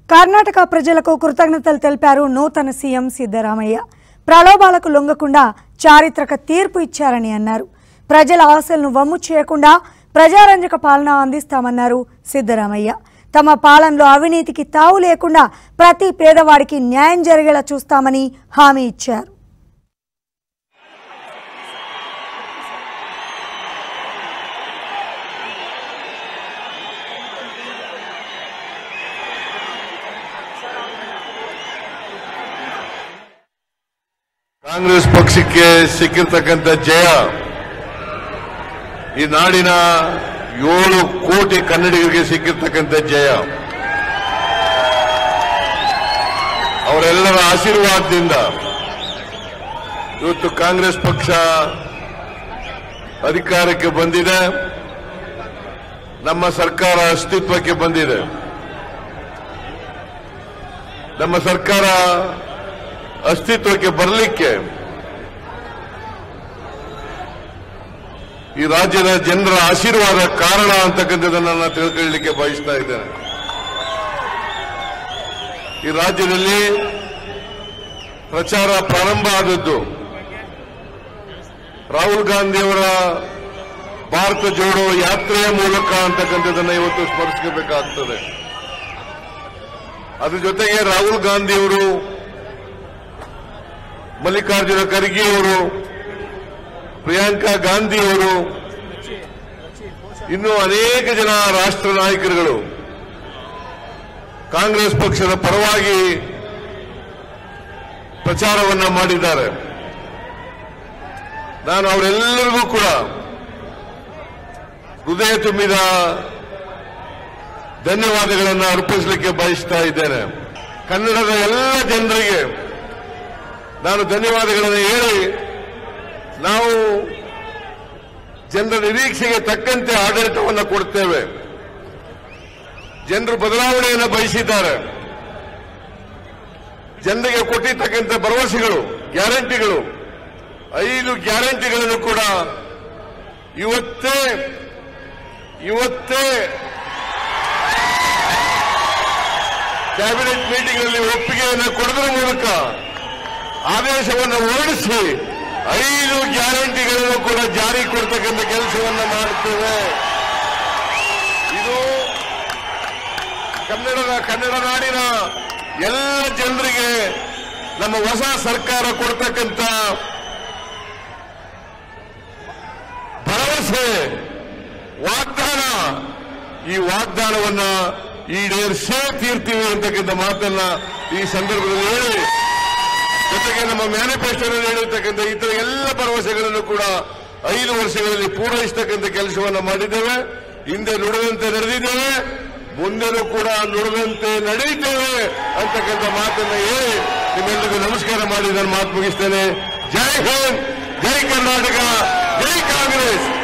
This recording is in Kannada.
కర్ణాటక ప్రజలకు కృతజ్ఞతలు తెలిపారు నూతన సీఎం సిద్ధరామయ్య ప్రలోభాలకు లొంగకుండా చారిత్రక తీర్పు ఇచ్చారని అన్నారు ప్రజల ఆశలను వమ్ము చేయకుండా ప్రజారంజక పాలన అందిస్తామన్నారు సిద్ధరామయ్య తమ పాలనలో అవినీతికి తావు లేకుండా ప్రతి పేదవాడికి న్యాయం జరిగేలా చూస్తామని హామీ ఇచ్చారు ಕಾಂಗ್ರೆಸ್ ಪಕ್ಷಕ್ಕೆ ಸಿಕ್ಕಿರ್ತಕ್ಕಂಥ ಜಯ ಈ ನಾಡಿನ ಏಳು ಕೋಟಿ ಕನ್ನಡಿಗರಿಗೆ ಸಿಕ್ಕಿರ್ತಕ್ಕಂಥ ಜಯ ಅವರೆಲ್ಲರ ಆಶೀರ್ವಾದದಿಂದ ಇವತ್ತು ಕಾಂಗ್ರೆಸ್ ಪಕ್ಷ ಅಧಿಕಾರಕ್ಕೆ ಬಂದಿದೆ ನಮ್ಮ ಸರ್ಕಾರ ಅಸ್ತಿತ್ವಕ್ಕೆ ಬಂದಿದೆ ನಮ್ಮ ಸರ್ಕಾರ ಅಸ್ತಿತ್ವಕ್ಕೆ ಬರಲಿಕ್ಕೆ ಈ ರಾಜ್ಯದ ಜನರ ಆಶೀರ್ವಾದ ಕಾರಣ ಅಂತಕ್ಕಂಥದ್ದನ್ನು ನಾನು ತಿಳ್ಕೊಳ್ಳಿಕ್ಕೆ ಬಯಸ್ತಾ ಇದ್ದೇನೆ ಈ ರಾಜ್ಯದಲ್ಲಿ ಪ್ರಚಾರ ಪ್ರಾರಂಭ ಆದದ್ದು ರಾಹುಲ್ ಗಾಂಧಿಯವರ ಭಾರತ ಜೋಡೋ ಯಾತ್ರೆಯ ಮೂಲಕ ಅಂತಕ್ಕಂಥದ್ದನ್ನು ಇವತ್ತು ಸ್ಮರಿಸಬೇಕಾಗ್ತದೆ ಅದ್ರ ಜೊತೆಗೆ ರಾಹುಲ್ ಗಾಂಧಿಯವರು ಮಲ್ಲಿಕಾರ್ಜುನ ಖರ್ಗೆ ಅವರು ಪ್ರಿಯಾಂಕಾ ಗಾಂಧಿ ಅವರು ಇನ್ನು ಅನೇಕ ಜನ ರಾಷ್ಟ್ರ ನಾಯಕರುಗಳು ಕಾಂಗ್ರೆಸ್ ಪಕ್ಷದ ಪರವಾಗಿ ಪ್ರಚಾರವನ್ನ ಮಾಡಿದ್ದಾರೆ ನಾನು ಅವರೆಲ್ಲರಿಗೂ ಕೂಡ ಹೃದಯ ತುಂಬಿದ ಧನ್ಯವಾದಗಳನ್ನು ಅರ್ಪಿಸಲಿಕ್ಕೆ ಬಯಸ್ತಾ ಇದ್ದೇನೆ ಕನ್ನಡದ ಎಲ್ಲ ಜನರಿಗೆ ನಾನು ಧನ್ಯವಾದಗಳನ್ನು ಹೇಳಿ ನಾವು ಜನರ ನಿರೀಕ್ಷೆಗೆ ತಕ್ಕಂತೆ ಆಡಳಿತವನ್ನು ಕೊಡ್ತೇವೆ ಜನರು ಬದಲಾವಣೆಯನ್ನು ಬಯಸಿದ್ದಾರೆ ಜನರಿಗೆ ಕೊಟ್ಟಿರ್ತಕ್ಕಂಥ ಭರವಸೆಗಳು ಗ್ಯಾರಂಟಿಗಳು ಐದು ಗ್ಯಾರಂಟಿಗಳನ್ನು ಕೂಡ ಇವತ್ತೇ ಇವತ್ತೇ ಕ್ಯಾಬಿನೆಟ್ ಮೀಟಿಂಗ್ ನಲ್ಲಿ ಒಪ್ಪಿಗೆಯನ್ನು ಕೊಡುವುದರ ಮೂಲಕ ಆದೇಶವನ್ನು ಹೊರಡಿಸಿ ಐದು ಗ್ಯಾರಂಟಿಗಳನ್ನು ಕೂಡ ಜಾರಿ ಕೊಡ್ತಕ್ಕಂಥ ಕೆಲಸವನ್ನು ಮಾಡುತ್ತೇವೆ ಇದು ಕನ್ನಡದ ಕನ್ನಡ ನಾಡಿನ ಎಲ್ಲ ಜನರಿಗೆ ನಮ್ಮ ಹೊಸ ಸರ್ಕಾರ ಕೊಡ್ತಕ್ಕಂಥ ಭರವಸೆ ವಾಗ್ದಾನ ಈ ವಾಗ್ದಾನವನ್ನ ಈಡೇರಿಸೇ ತೀರ್ತೀವಿ ಅಂತಕ್ಕಂಥ ಮಾತನ್ನ ಈ ಸಂದರ್ಭದಲ್ಲಿ ಹೇಳಿ ಜೊತೆಗೆ ನಮ್ಮ ಮ್ಯಾನಿಫೆಸ್ಟೋನಲ್ಲಿ ಹೇಳಿರ್ತಕ್ಕಂಥ ಇತರ ಎಲ್ಲ ಭರವಸೆಗಳನ್ನು ಕೂಡ ಐದು ವರ್ಷಗಳಲ್ಲಿ ಪೂರೈಸತಕ್ಕಂಥ ಕೆಲಸವನ್ನು ಮಾಡಿದ್ದೇವೆ ಹಿಂದೆ ನುಡಿದಂತೆ ನಡೆದಿದ್ದೇವೆ ಮುಂದೆನೂ ಕೂಡ ನುಡಿದಂತೆ ನಡೆಯುತ್ತೇವೆ ಅಂತಕ್ಕಂಥ ಮಾತನ್ನ ಹೇಳಿ ನಿಮ್ಮೆಲ್ಲರಿಗೂ ನಮಸ್ಕಾರ ಮಾಡಿ ನಾನು ಮಾತು ಮುಗಿಸ್ತೇನೆ ಜೈ ಹಿಂದ್ ಜೈ ಕರ್ನಾಟಕ ಜೈ ಕಾಂಗ್ರೆಸ್